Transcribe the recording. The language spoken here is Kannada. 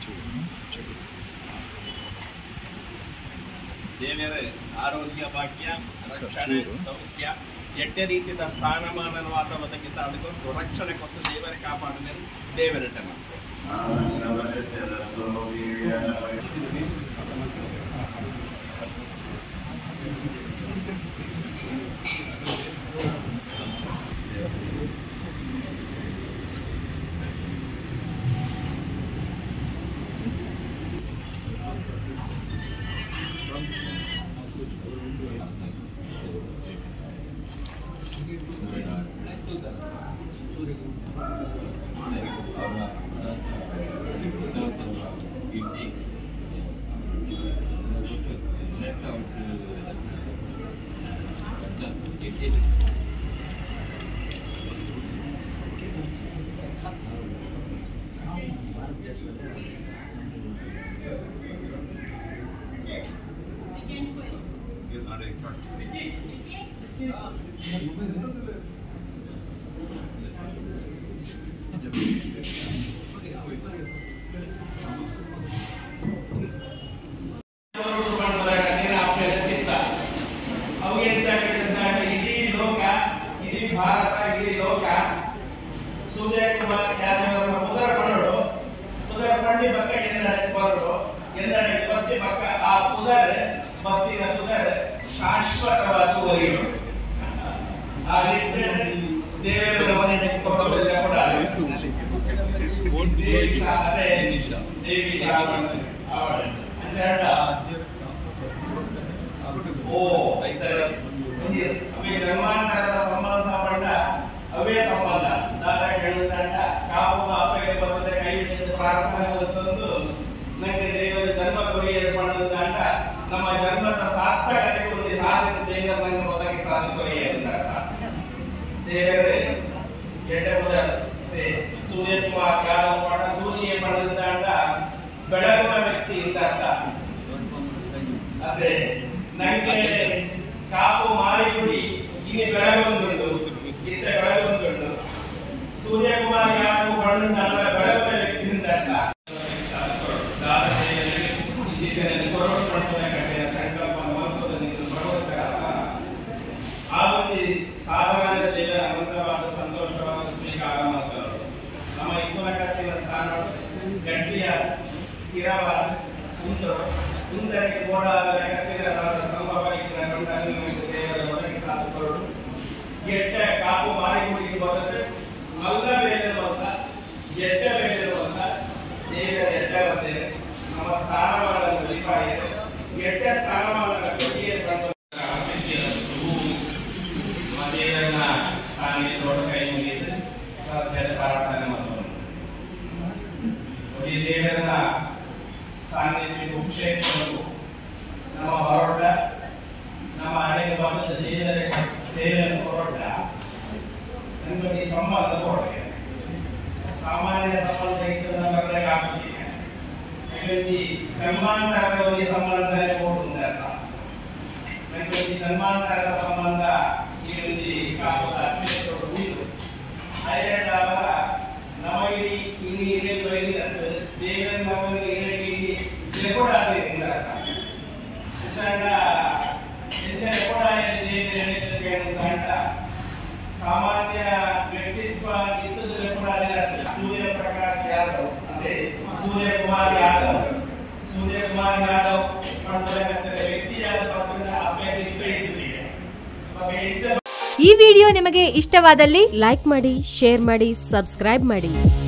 ದೇವರ ಆರೋಗ್ಯ ಭಾಗ್ಯ ರಕ್ಷಣೆ ಸೌಖ್ಯ ಎಡ್ಡೆ ರೀತಿಯ ಸ್ಥಾನಮಾನವಾದ ಒದಗಿ ಸಾಧಿಕೊಂಡು ರಕ್ಷಣೆ ಕೊಟ್ಟು ದೇವರ ಕಾಪಾಡಲು ದೇವರಟ ಮಾಡ್ತಾರೆ ಇಡೀ ಲೋಕ ಇಡೀ ಭಾರತ ಇಡೀ ಲೋಕ ಸೂರ್ಯಕುಮಾರ್ ಯಾದವರ ಉದರ ಪಣ್ಣು ಉದರ ಪಣ್ಣಿ ಪಕ್ಕ ಎನ್ನಡೆ ಬರಲು ಎನ್ನಡೆ ಬತ್ತಿ ಪಕ್ಕ ಆ ಉದರ ಭಕ್ತಿನ ಸುದರ ಶಾಶ್ವತವಾದ ಒರಿಗಳು ಆ ನಿಟ್ಟಿನಲ್ಲಿ ದೇವೇಂದ್ರ ಮನೆ ಕೊಟ್ಟೋದಿಲ್ಲ ಕೂಡ ದೇವಿ ಶಾ- ಅದೇ ದೇವಿ ಶ್ರಾವಣ ಆವರಣ ಅಂತ ಹೇಳ ಓ ಸರಿ ಒಂದು ಅವೇ ಧರ್ಮಾಂತರದ ಸಂಬಂಧ ಪಂಡ ಅವೇ ಸಂಬಂಧ ದಾದ ಹೇಳುತ್ತಂಡ ಕಾಪು ಅಪ್ಪಗೆ ಬರ್ತದೆ ಕೈ ಹಿಡಿದು ಪ್ರಾರ್ಥನೆ ತಂದು ನಂಗೆ ದೇವರ ಜನ್ಮ ಕೊರಿಯರು ಪಡೆದಂಡ ನಮ್ಮ ಜನ್ಮದ ಸಾರ್ಥಕತೆ ಒಂದು ಸಾಧಿತ ದೇವರ ನಂಗೆ ಒದಗಿ ಸಾಧು ಕೊರಿಯರು ದೇವರೇ ಎಡ್ಡೆ ಮೊದಲ ಸೂರ್ಯಕುಮಾರ್ ಯಾದವ್ ಪಡ ಸೂರ್ಯ ಪಡೆದಂಡ ಬೆಳಗುವ ವ್ಯಕ್ತಿ ಅಂತ ಅರ್ಥ ಅದೇ ನಂಗೆ ಕಾಪು ಮಾರಿಗುಡಿ ಇಲ್ಲಿ ಬೆಳಗೊಂದುಂಟು ಇತ್ತ ಬೆಳಗೊಂದುಂಟು ಸೂರ್ಯಕುಮಾರ್ ಯಾದವ್ ಬಣ್ಣದ ಅದರ ಬೆಳಗುವ ವ್ಯಕ್ತಿಯಿಂದ ಅಲ್ಲ ದಾದನೆಯಲ್ಲಿ ಇತ್ತೀಚಿನಲ್ಲಿ ಕೊರೋನಾ ಪಟ್ಟಣ ಕಟ್ಟೆಯ ಸಂಕಲ್ಪ ಮಹತ್ವದಲ್ಲಿ ಭಗವಂತರ ಆ ಒಂದು ಸಾಧನದ ದೇವರ ಅನಂತವಾದ ಸಂತೋಷವಾದ ಸ್ವೀಕಾರ ಮಾಡ್ತಾರೆ ನಮ್ಮ ಇಪ್ಪನ ಸ್ಥಾನ ಗಟ್ಟಿಯ ಸ್ಥಿರವಾದ ಕುಂದರು ಕುಂದರಿಗೆ ಓಡಾದ ಕತ್ತಿರಲಾದ ಸಂಭವಕ್ಕೆ ಕಂಡಾಗ ದೇವರ ಒದಗಿ ಸಾಧುಗಳು ಎಟ್ಟ ಕಾಪು ಮಾರಿಗುಡಿಗೆ ಬಂದರೆ ಮಲ್ಲ ಬೇಲಿರುವಂತ ಎಟ್ಟ ಬೇಲಿರುವಂತ ದೇವರ ಎಟ್ಟ ಬರ್ತೇವೆ ನಮ್ಮ ಸ್ಥಾನಮಾನ ಬಲಿಪಾಯ ಎಟ್ಟ ಸ್ಥಾನಮಾನ ಕೊಟ್ಟಿಗೆ ಬಂದ ದೇವರನ್ನ ಸಾನ್ನಿಧ್ಯ ಕೈ ಮುಗಿದು ಪ್ರಾರ್ಥನೆ ಮಾಡೋದು ಈ ದೇವರನ್ನ ಸಾನ್ನಿಧ್ಯ ಕ್ಷೇತ್ರಗಳು ನಮ್ಮ ಹೊರಟ ನಮ್ಮ ಹಳೆಯ ಭಾಗದ ದೇವರ ಸೇವೆಯನ್ನು ಹೊರಟ ನಮಗೆ ಈ ಸಂಬಂಧ ಕೊಡಬೇಕು ಸಾಮಾನ್ಯ ಸಂಬಂಧ ಇದ್ದು ನಮಗೆ ಆಗುತ್ತಿಲ್ಲ ಈ ಜನ್ಮಾಂತರದ ಒಂದು ಸಂಬಂಧ ಕೊಡುವುದಲ್ಲ ನನಗೆ ಈ ಜನ್ಮಾಂತರದ ಸಂಬಂಧ ಈ ಒಂದು ಕಾಪದ ಅತ್ಯಂತ ಉಂಟು ಅಯ್ಯಂಡಾಗ ನಮಗೆ ಇಲ್ಲಿ ಇಲ್ಲೇ ಬೈದಿಲ್ಲ ದೇವರ ನಮಗೆ ಇಲ್ಲಿ ರೆಕಾರ್ಡ್ ಆಗಿಲ್ಲ ಚಂಡ ಎಂತ ರೆಕಾರ್ಡ್ ಆಗಿದೆ ದೇವರ ಅಂತ ಸಾಮಾನ್ಯ ವ್ಯಕ್ತಿತ್ವ ಇದ್ದದ್ದು ರೆಕಾರ್ಡ್ ಆಗಿಲ್ಲ ಸೂರ್ಯ ಪ್ರಕಾಶ್ ಯಾದವ್ ಅಂದ್ರೆ ಸೂರ್ಯಕುಮಾರ್ ಯಾದವ್ ಸೂರ್ಯಕುಮಾರ್ ಯಾದವ್ ಮಾಡ್ತಕ್ಕಂಥ ವ್ಯಕ್ತಿಯಾದ ಪಕ್ಕದ ಅಪೇಕ್ಷೆ ಇದ್ದಿದೆ ಬಗ್ಗೆ ಹೆಚ್ಚು ಈ ವಿಡಿಯೋ ನಿಮಗೆ ಇಷ್ಟವಾದಲ್ಲಿ ಲೈಕ್ ಮಾಡಿ ಶೇರ್ ಮಾಡಿ ಸಬ್ಸ್ಕ್ರೈಬ್ ಮಾಡಿ